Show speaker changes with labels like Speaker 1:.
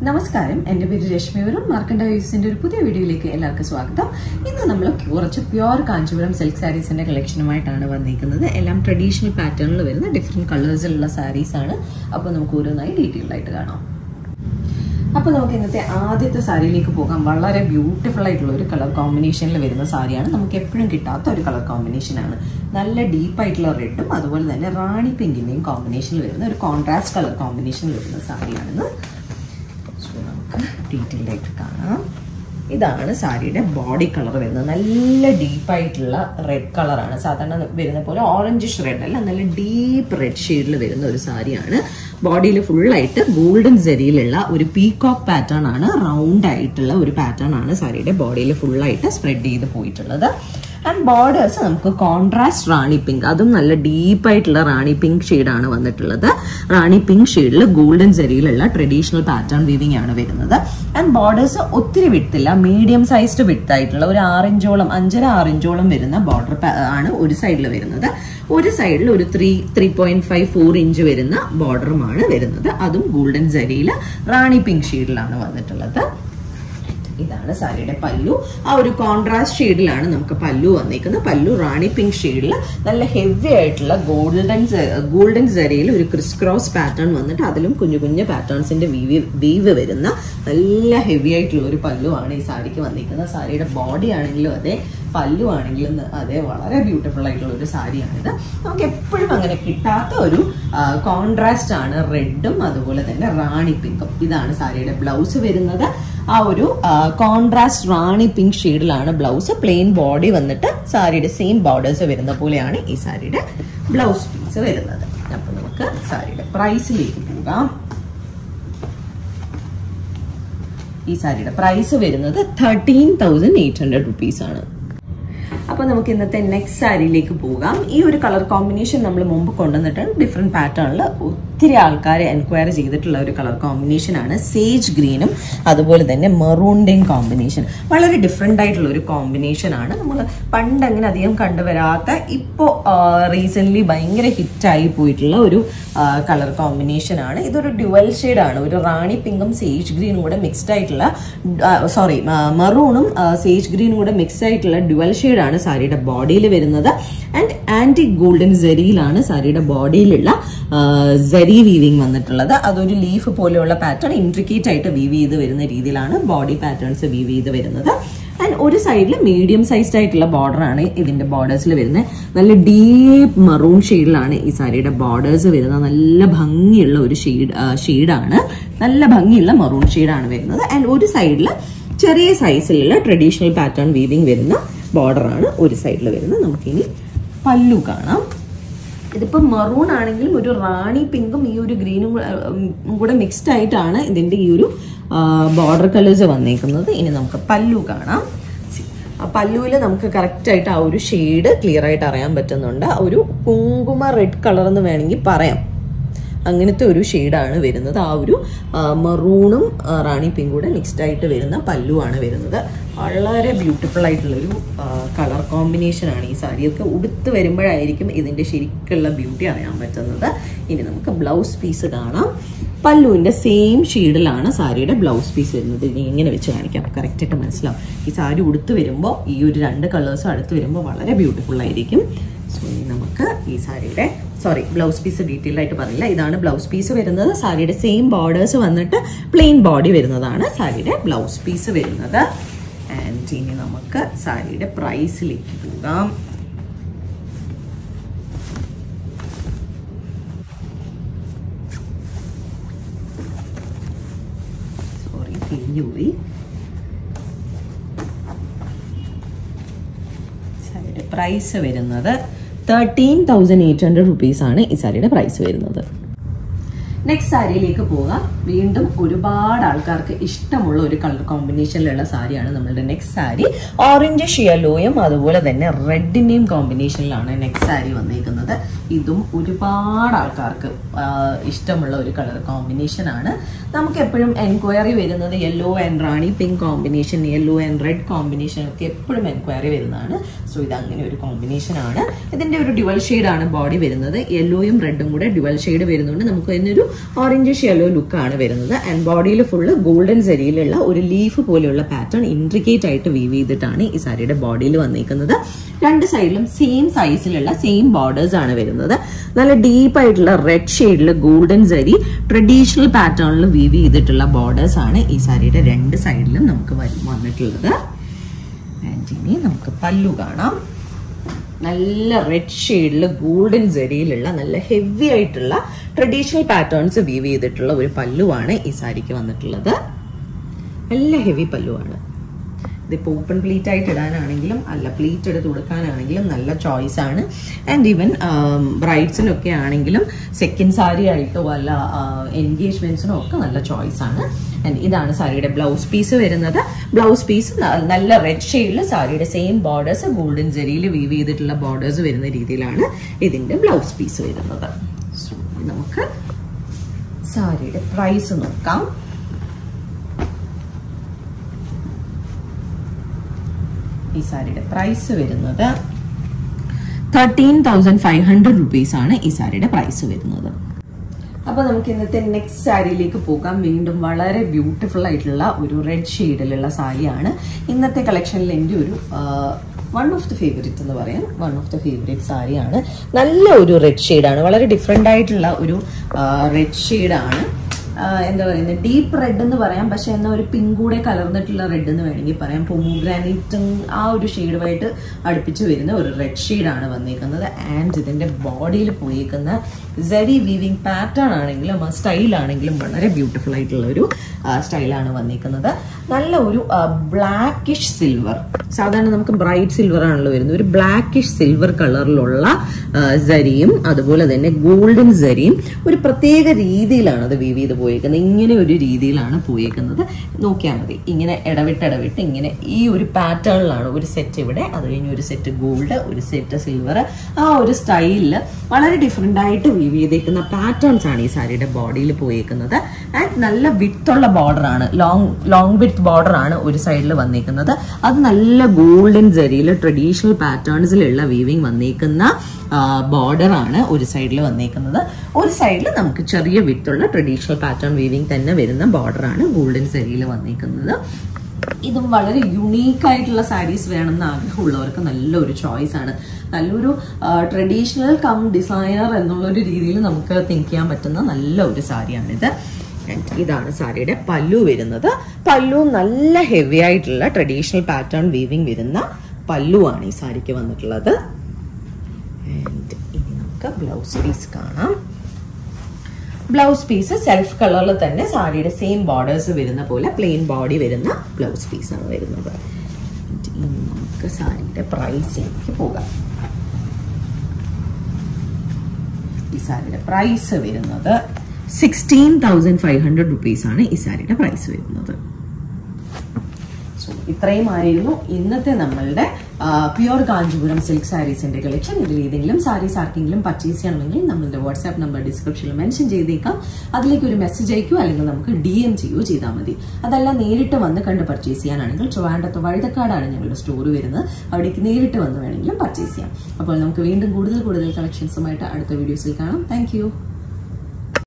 Speaker 1: നമസ്കാരം എൻ്റെ പേര് രശ്മി വരുൺ മാർക്കണ്ട വ്യൂസിന്റെ ഒരു പുതിയ വീഡിയോയിലേക്ക് എല്ലാവർക്കും സ്വാഗതം ഇന്ന് നമ്മൾ കുറച്ച് പ്യുവർ കാഞ്ചീപുരം സിൽക്ക് സാരീസിന്റെ കളക്ഷനുമായിട്ടാണ് വന്നിരിക്കുന്നത് എല്ലാം ട്രഡീഷണൽ പാറ്റേണിൽ വരുന്ന ഡിഫറെന്റ് കളേഴ്സിലുള്ള സാരീസ് ആണ് അപ്പോൾ നമുക്ക് ഓരോന്നായി ഡീറ്റെയിൽഡ് ആയിട്ട് കാണാം അപ്പോൾ നമുക്ക് ഇന്നത്തെ ആദ്യത്തെ സാരിയിലേക്ക് പോകാം വളരെ ബ്യൂട്ടിഫുൾ ആയിട്ടുള്ള ഒരു കളർ കോമ്പിനേഷനിൽ വരുന്ന സാരിയാണ് നമുക്ക് എപ്പോഴും കിട്ടാത്ത ഒരു കളർ കോമ്പിനേഷനാണ് നല്ല ഡീപ്പ് ആയിട്ടുള്ള റെഡും അതുപോലെ തന്നെ റാണി പിങ്കിന്റെയും കോമ്പിനേഷനിൽ വരുന്ന ഒരു കോൺട്രാസ്റ്റ് കളർ കോമ്പിനേഷനിൽ വരുന്ന സാരിയാണെന്ന് സോ നമുക്ക് ഡീറ്റെയിൽഡ് ആയിട്ട് കാണാം ഇതാണ് സാരിയുടെ ബോഡി കളർ വരുന്നത് നല്ല ഡീപ്പായിട്ടുള്ള റെഡ് കളറാണ് സാധാരണ വരുന്ന പോലെ ഓറഞ്ചിഷ് റെഡ് അല്ല നല്ല ഡീപ്പ് റെഡ് ഷെയ്ഡിൽ വരുന്ന ഒരു സാരിയാണ് ബോഡിയിൽ ഫുള്ളായിട്ട് ഗോൾഡൻ ജെറിയിലുള്ള ഒരു പീകോക്ക് പാറ്റേൺ ആണ് റൗണ്ട് ആയിട്ടുള്ള ഒരു പാറ്റേൺ ആണ് സാരിയുടെ ബോഡിയിൽ ഫുള്ളായിട്ട് സ്പ്രെഡ് ചെയ്ത് പോയിട്ടുള്ളത് ആൻഡ് ബോർഡേഴ്സ് നമുക്ക് കോൺട്രാസ്റ്റ് റാണി പിങ്ക് അതും നല്ല ഡീപ്പായിട്ടുള്ള റാണി പിങ്ക് ഷെയ്ഡാണ് വന്നിട്ടുള്ളത് റാണി പിങ്ക് ഷെയ്ഡിൽ ഗോൾഡൻ ജെറിയിലുള്ള ട്രഡീഷണൽ പാറ്റേൺ വീവിംഗ് ആണ് വരുന്നത് ആൻഡ് ബോർഡേഴ്സ് ഒത്തിരി വിട്ടില്ല മീഡിയം സൈസ്ഡ് വിട്ട് ആയിട്ടുള്ള ഒരു ആറിഞ്ചോളം അഞ്ചര ആറിഞ്ചോളം വരുന്ന ബോർഡർ ആണ് ഒരു സൈഡിൽ വരുന്നത് ഒരു സൈഡിൽ ഒരു three three point five four inch വരുന്ന ബോർഡറുമാണ് വരുന്നത് അതും ഗോൾഡൻ ജരിയിൽ റാണി പിങ്ക് ഷെയ്ഡിലാണ് വന്നിട്ടുള്ളത് ഇതാണ് സാരിയുടെ പല്ലു ആ ഒരു കോൺട്രാസ്റ്റ് ഷെയ്ഡിലാണ് നമുക്ക് പല്ലു വന്നിരിക്കുന്നത് പല്ലു റാണി പിങ്ക് ഷെയ്ഡിൽ നല്ല ഹെവി ആയിട്ടുള്ള ഗോൾഡൻ ഗോൾഡൻ ജരിയിൽ ഒരു ക്രിസ് ക്രോസ് പാറ്റേൺ വന്നിട്ട് അതിലും കുഞ്ഞു കുഞ്ഞു പാറ്റേൺസിന്റെ വീവ് വീവ് വരുന്ന നല്ല ഹെവി ആയിട്ടുള്ള ഒരു പല്ലു ആണ് ഈ സാരിക്ക് വന്നിരിക്കുന്നത് സാരിയുടെ ബോഡി ആണെങ്കിലും അതെ പല്ലു ആണെങ്കിലും അതെ വളരെ ബ്യൂട്ടിഫുൾ ആയിട്ടുള്ള ഒരു സാരിയാണിത് നമുക്ക് എപ്പോഴും അങ്ങനെ കിട്ടാത്ത ഒരു കോൺട്രാസ്റ്റ് ആണ് റെഡും അതുപോലെ തന്നെ റാണി പിങ്കും ഇതാണ് സാരിയുടെ ബ്ലൗസ് വരുന്നത് ആ ഒരു കോൺട്രാസ്റ്റ് റാണി പിങ്ക് ഷെയ്ഡിലാണ് ബ്ലൗസ് പ്ലെയിൻ ബോഡി വന്നിട്ട് സാരിയുടെ സെയിം ബോർഡേഴ്സ് വരുന്ന പോലെയാണ് ഈ സാരിയുടെ ബ്ലൗസ് പീസ് വരുന്നത് അപ്പൊ നമുക്ക് സാരിയുടെ പ്രൈസിലേക്ക് പോകാം ഈ സാരിയുടെ പ്രൈസ് വരുന്നത് thirteen thousand eight hundred rupees ആണ് അപ്പോൾ നമുക്ക് ഇന്നത്തെ നെക്സ്റ്റ് സാരിയിലേക്ക് പോകാം ഈ ഒരു കളർ കോമ്പിനേഷൻ നമ്മൾ മുമ്പ് കൊണ്ടുവന്നിട്ടുണ്ട് ഡിഫറെൻറ്റ് പാറ്റേണിൽ ഒത്തിരി ആൾക്കാർ എൻക്വയറി ചെയ്തിട്ടുള്ള ഒരു കളർ കോമ്പിനേഷൻ ആണ് സേജ് ഗ്രീനും അതുപോലെ തന്നെ മെറൂണിൻ്റെയും കോമ്പിനേഷൻ വളരെ ഡിഫറെൻ്റ് ആയിട്ടുള്ള ഒരു കോമ്പിനേഷൻ ആണ് നമ്മൾ പണ്ട് അങ്ങനെ അധികം കണ്ടുവരാത്ത ഇപ്പോൾ റീസെൻ്റ്ലി ഭയങ്കര ഹിറ്റായി പോയിട്ടുള്ള ഒരു കളർ കോമ്പിനേഷൻ ആണ് ഇതൊരു ഡ്യുവൽ ആണ് ഒരു റാണി പിങ്കും സേജ് ഗ്രീനും കൂടെ മിക്സ്ഡ് ആയിട്ടുള്ള സോറി മെറൂണും സേജ് ഗ്രീനും കൂടെ മിക്സ്ഡ് ആയിട്ടുള്ള ഡ്യുവൽ ആണ് സാരിയുടെ ബോഡിയിൽ വരുന്നത് ആൻഡ് ആന്റി ഗോൾഡൻ ജെറിയിലാണ് സാരിയുടെ ബോഡിയിലുള്ള ജെറി വീവിങ് വന്നിട്ടുള്ളത് അതൊരു ലീഫ് പോലെയുള്ള പാറ്റേൺ ഇൻട്രിക്കേറ്റ് ആയിട്ട് വീവ് ചെയ്ത് വരുന്ന രീതിയിലാണ് ബോഡി പാറ്റേൺസ് വീവ് ചെയ്ത് വരുന്നത് ആൻഡ് ഒരു സൈഡിൽ മീഡിയം സൈസ്ഡ് ആയിട്ടുള്ള ബോർഡർ ആണ് ഇതിന്റെ ബോർഡേഴ്സിൽ വരുന്നത് നല്ല ഡീപ്പ് മറൂൺ ഷെയ്ഡിലാണ് ഈ സാരിയുടെ ബോർഡേഴ്സ് വരുന്നത് നല്ല ഭംഗിയുള്ള ഒരു ഷെയ്ഡ് ഷെയ്ഡാണ് നല്ല ഭംഗിയുള്ള മറൂൺ ഷെയ്ഡാണ് വരുന്നത് ആൻഡ് ഒരു സൈഡിൽ ചെറിയ സൈസിലുള്ള ട്രഡീഷണൽ പാറ്റേൺ വീവിങ് വരുന്ന ബോർഡറാണ് ഒരു സൈഡിൽ വരുന്നത് നമുക്കിനി പല്ലു കാണാം ഇതിപ്പോൾ മെറൂൺ ആണെങ്കിലും ഒരു റാണി പിങ്കും ഈ ഒരു ഗ്രീനും കൂടെ മിക്സ്ഡ് ആയിട്ടാണ് ഇതിന്റെ ഈ ഒരു ബോർഡർ കളേഴ്സ് വന്നേക്കുന്നത് ഇനി നമുക്ക് പല്ലു കാണാം പല്ലുവിൽ നമുക്ക് കറക്റ്റ് ആയിട്ട് ആ ഒരു ഷെയ്ഡ് ക്ലിയർ ആയിട്ട് അറിയാൻ പറ്റുന്നുണ്ട് ഒരു കുങ്കുമ റെഡ് കളർ എന്ന് വേണമെങ്കിൽ പറയാം അങ്ങനത്തെ ഒരു ഷെയ്ഡാണ് വരുന്നത് ആ ഒരു മെറൂണും റാണി പിങ്കൂടെ മിക്സ്ഡ് ആയിട്ട് വരുന്ന പല്ലുവാണ് വരുന്നത് വളരെ ബ്യൂട്ടിഫുൾ ആയിട്ടുള്ളൊരു കളർ കോമ്പിനേഷൻ ആണ് ഈ സാരിയൊക്കെ ഉടുത്ത് വരുമ്പോഴായിരിക്കും ഇതിൻ്റെ ശരിക്കുള്ള ബ്യൂട്ടി അറിയാൻ പറ്റുന്നത് ഇനി നമുക്ക് ബ്ലൗസ് പീസ് കാണാം പല്ലുവിൻ്റെ സെയിം ഷെയ്ഡിലാണ് സാരിയുടെ ബ്ലൗസ് പീസ് വരുന്നത് ഇനി ഇങ്ങനെ വെച്ച് കാണിക്കാം കറക്റ്റായിട്ട് മനസ്സിലാവും ഈ സാരി ഉടുത്ത് വരുമ്പോൾ ഈ ഒരു രണ്ട് കളേഴ്സും അടുത്ത് വരുമ്പോൾ വളരെ ബ്യൂട്ടിഫുൾ ആയിരിക്കും സോ ഇനി നമുക്ക് ഈ സാരിയുടെ സോറി ബ്ലൗസ് പീസ് ഡീറ്റെയിൽ ആയിട്ട് പറഞ്ഞില്ല ഇതാണ് ബ്ലൗസ് പീസ് വരുന്നത് സാരിയുടെ സെയിം ബോർഡേഴ്സ് വന്നിട്ട് പ്ലെയിൻ ബോഡി വരുന്നതാണ് സാരിയുടെ ബ്ലൗസ് പീസ് വരുന്നത് ആൻഡ് ഇനി നമുക്ക് സാരിയുടെ പ്രൈസിലേക്ക് പോകാം സോറി തിരിഞ്ഞുപോയി സാരിയുടെ പ്രൈസ് വരുന്നത് തേർട്ടീൻ തൗസൻഡ് എയ്റ്റ് ഹൺഡ്രഡ് റുപ്പീസാണ് ഈ സാരിയുടെ പ്രൈസ് വരുന്നത് നെക്സ്റ്റ് സാരിയിലേക്ക് പോകാം വീണ്ടും ഒരുപാട് ആൾക്കാർക്ക് ഇഷ്ടമുള്ള ഒരു കളർ കോമ്പിനേഷനിലുള്ള സാരിയാണ് നമ്മളുടെ നെക്സ്റ്റ് സാരി ഓറഞ്ച് ഷിയലോയും അതുപോലെ തന്നെ റെഡിന്റെയും കോമ്പിനേഷനിലാണ് നെക്സ്റ്റ് സാരി വന്നിരിക്കുന്നത് ഇതും ഒരുപാട് ആൾക്കാർക്ക് ഇഷ്ടമുള്ള ഒരു കളർ കോമ്പിനേഷൻ ആണ് നമുക്ക് എപ്പോഴും എൻക്വയറി വരുന്നത് yellow and Rani pink combination yellow and red combination ഒക്കെ എപ്പോഴും എൻക്വയറി വരുന്നതാണ് സോ ഇത് അങ്ങനെ ഒരു കോമ്പിനേഷൻ ആണ് ഇതിന്റെ ഒരു ഡ്യുവൽ ആണ് ബോഡി വരുന്നത് യെല്ലോയും റെഡും കൂടെ ഡ്യുവൽ ഷെയ്ഡ് വരുന്നുണ്ട് നമുക്ക് അതിനൊരു ഓറഞ്ചിഷ് യെല്ലോ ലുക്കാണ് വരുന്നത് ആൻഡ് ബോഡിയിൽ ഫുള്ള് ഗോൾഡൻ സെരിയിലുള്ള ഒരു ലീഫ് പോലെയുള്ള പാറ്റേൺ ഇൻട്രിക്കേറ്റ് ആയിട്ട് വീവ് ചെയ്തിട്ടാണ് ഈ സാരിയുടെ ബോഡിയിൽ വന്നിരിക്കുന്നത് രണ്ട് സൈഡിലും സെയിം സൈസിലുള്ള സെയിം ബോർഡേഴ്സ് ആണ് വരുന്നത് നല്ല ഡീപ്പ് ആയിട്ടുള്ള റെഡ് ഷെയ്ഡിൽ ഗോൾഡൻ സരി ട്രഡീഷണൽ പാറ്റേണിൽ വീവ് ചെയ്തിട്ടുള്ള ബോർഡേഴ്സ് ആണ് ഈ സാരിയുടെ രണ്ട് സൈഡിലും നമുക്ക് വരും- വന്നിട്ടുള്ളത് ആൻഡ് ഇനി നമുക്ക് പല്ലു കാണാം നല്ല റെഡ് ഷെയ്ഡിൽ ഗോൾഡൻ ജെറിയിലുള്ള നല്ല ഹെവി ആയിട്ടുള്ള ട്രഡീഷണൽ പാറ്റേൺസ് വീവ് ചെയ്തിട്ടുള്ള ഒരു പല്ലുവാണ് ഈ സാരിക്ക് വന്നിട്ടുള്ളത് നല്ല ഹെവി പല്ലുവാണ് ഇതിപ്പോൾ ഓപ്പൺ പ്ലീറ്റ് ആയിട്ട് ഇടാനാണെങ്കിലും അല്ല പ്ലീറ്റ് എടുത്ത് കൊടുക്കാനാണെങ്കിലും നല്ല ചോയ്സ് ആണ് ആൻഡ് ഈവൻ ബ്രൈഡ്സിനൊക്കെ ആണെങ്കിലും സെക്കൻഡ് സാരി ആയിട്ടോ അല്ല എൻഗേജ്മെന്റ്സിനോ ഒക്കെ നല്ല ചോയ്സ് ആണ് ആൻഡ് ഇതാണ് സാരിയുടെ ബ്ലൗസ് പീസ് വരുന്നത് ബ്ലൗസ് പീസ് നല്ല റെഡ് ഷെയ്ഡിൽ സാരിയുടെ സെയിം ബോർഡേഴ്സ് ഗോൾഡൻ ജെറിയിൽ വീവ് ചെയ്തിട്ടുള്ള ബോർഡേഴ്സ് വരുന്ന രീതിയിലാണ് ഇതിന്റെ ബ്ലൗസ് പീസ് വരുന്നത് സോ നമുക്ക് സാരിയുടെ പ്രൈസ് നോക്കാം ഈ സാരിയുടെ പ്രൈസ് വരുന്നത് thirteen thousand five hundred rupees ആണ് ഈ സാരിയുടെ പ്രൈസ് വരുന്നത് അപ്പൊ നമുക്ക് ഇന്നത്തെ നെക്സ്റ്റ് സാരിയിലേക്ക് പോകാം വീണ്ടും വളരെ ബ്യൂട്ടിഫുൾ ആയിട്ടുള്ള ഒരു റെഡ് ഷെയ്ഡിലുള്ള സാരിയാണ് ഇന്നത്തെ കളക്ഷനിൽ എൻ്റെ ഒരു വൺ ഓഫ് ദി ഫേവറേറ്റ് എന്ന് പറയാം വൺ ഓഫ് ദി ഫേവറേറ്റ് സാരിയാണ് നല്ല ഒരു റെഡ് ഷെയ്ഡാണ് വളരെ ഡിഫറെൻ്റ് ആയിട്ടുള്ള ഒരു റെഡ് ഷെയ്ഡാണ് എന്താ പറയുന്നത് ഡീപ്പ് റെഡ് എന്ന് പറയാം പക്ഷെ എന്നാൽ ഒരു പിങ്ക് കൂടെ കലർന്നിട്ടുള്ള റെഡ് എന്ന് വേണമെങ്കിൽ പറയാം പൊമോഗ്രാനൈറ്റും ആ ഒരു ഷെയ്ഡുമായിട്ട് അടുപ്പിച്ച് വരുന്ന ഒരു റെഡ് ഷെയ്ഡാണ് വന്നിരിക്കുന്നത് ആൻഡ് ഇതിന്റെ ബോഡിയിൽ പോയേക്കുന്ന സെറി വീവിങ് പാറ്റേൺ ആണെങ്കിലും ആ സ്റ്റൈൽ ആണെങ്കിലും വളരെ ബ്യൂട്ടിഫുൾ ആയിട്ടുള്ള ഒരു സ്റ്റൈലാണ് വന്നിരിക്കുന്നത് നല്ല ഒരു ബ്ലാക്കിഷ് സിൽവർ സാധാരണ നമുക്ക് ബ്രൈറ്റ് സിൽവർ ആണല്ലോ വരുന്നത് ഒരു ബ്ലാക്കിഷ് സിൽവർ കളറിലുള്ള സരിയും അതുപോലെ തന്നെ ഗോൾഡൻ സരിയും ഒരു പ്രത്യേക രീതിയിലാണ് അത് വീവ് ചെയ്ത് പോയേക്കുന്നത് ഇങ്ങനെ ഒരു രീതിയിലാണ് പോയേക്കുന്നത് നോക്കിയാൽ മതി ഇങ്ങനെ ഇടവിട്ട് ഇടവിട്ട് ഇങ്ങനെ ഈ ഒരു പാറ്റേണിലാണ് ഒരു സെറ്റ് ഇവിടെ അത് കഴിഞ്ഞ് ഒരു സെറ്റ് ഗോൾഡ് ഒരു സെറ്റ് സിൽവർ ആ ഒരു സ്റ്റൈലിൽ വളരെ ഡിഫറെൻ്റ് ആയിട്ട് വീവ് ചെയ്തേക്കുന്ന പാറ്റേൺസ് ആണ് ഈ സാരിയുടെ ബോഡിയിൽ പോയേക്കുന്നത് ആൻഡ് നല്ല വിത്തുള്ള ബോർഡർ ആണ് ലോങ് ലോങ് വിത്ത് ബോർഡർ ആണ് ഒരു സൈഡിൽ വന്നേക്കുന്നത് അത് നല്ല ഗോൾഡൻ ജരിയിൽ ട്രഡീഷണൽ പാറ്റേൺസിലുള്ള വീവിങ് വന്നേക്കുന്ന ബോർഡർ ആണ് ഒരു സൈഡിൽ വന്നേക്കുന്നത് ഒരു സൈഡിൽ നമുക്ക് ചെറിയ വിത്തുള്ള ട്രഡീഷണൽ പാറ്റേൺ വീവിങ് തന്നെ വരുന്ന ബോർഡർ ആണ് ഗോൾഡൻ ജരിയിൽ വന്നേക്കുന്നത് ഇതും വളരെ യുണീക്ക് ആയിട്ടുള്ള സാരീസ് വേണമെന്ന് ആഗ്രഹമുള്ളവർക്ക് നല്ലൊരു ചോയ്സ് ആണ് നല്ലൊരു ട്രഡീഷണൽ കം ഡിസൈനർ എന്നുള്ളൊരു രീതിയിൽ നമുക്ക് തിങ്ക് ചെയ്യാൻ പറ്റുന്ന നല്ല ഒരു സാരിയാണിത് And ഇതാണ് സാരിയുടെ പല്ലു വരുന്നത് പല്ലു നല്ല ഹെവി ആയിട്ടുള്ള ട്രഡീഷണൽ പാറ്റേൺ വീവിങ് വരുന്ന പല്ലുവാണ് ഈ സാരിക്ക് വന്നിട്ടുള്ളത് ആൻഡ് ഇനി നമുക്ക് ബ്ലൗസ് പീസ് കാണാം ബ്ലൗസ് പീസ് സെൽഫ് കളറിൽ തന്നെ സാരിയുടെ സെയിം ബോർഡേഴ്സ് വരുന്ന പോലെ പ്ലെയിൻ ബോഡി വരുന്ന ബ്ലൗസ് പീസാണ് വരുന്നത് ഇനി നമുക്ക് സാരിയുടെ പ്രൈസിലേക്ക് പോകാം ഈ സാരിയുടെ പ്രൈസ് വരുന്നത് sixteen thousand five hundred rupees ആണ് ഈ സാരിയുടെ പ്രൈസ് വരുന്നത് സോ ഇത്രയും ആയിരുന്നു ഇന്നത്തെ നമ്മളുടെ പ്യുവർ കാഞ്ചീപുരം സിൽക്ക് സാരീസിന്റെ കളക്ഷൻ ഇതിൽ ഏതെങ്കിലും സാരീസ് ആർക്കെങ്കിലും പർച്ചേസ് ചെയ്യണമെങ്കിൽ നമ്മളുടെ വാട്സാപ്പ് നമ്പർ ഡിസ്ക്രിപ്ഷനിൽ മെൻഷൻ ചെയ്തേക്കാം അതിലേക്ക് ഒരു മെസ്സേജ് അയക്കുകയോ അല്ലെങ്കിൽ നമുക്ക് ഡി എം ചെയ്യുകയോ ചെയ്താൽ മതി അതല്ല നേരിട്ട് വന്ന് കണ്ട് പർച്ചേസ് ചെയ്യാനാണെങ്കിൽ ട്രിവാൻഡത്ത് വഴുതക്കാടാണ് ഞങ്ങളുടെ സ്റ്റോർ വരുന്നത് അവിടേക്ക് നേരിട്ട് വന്ന് വേണമെങ്കിലും പർച്ചേസ് ചെയ്യാം അപ്പോൾ നമുക്ക് വീണ്ടും കൂടുതൽ കൂടുതൽ കളക്ഷൻസുമായിട്ട് അടുത്ത വീഡിയോസിൽ കാണാം താങ്ക്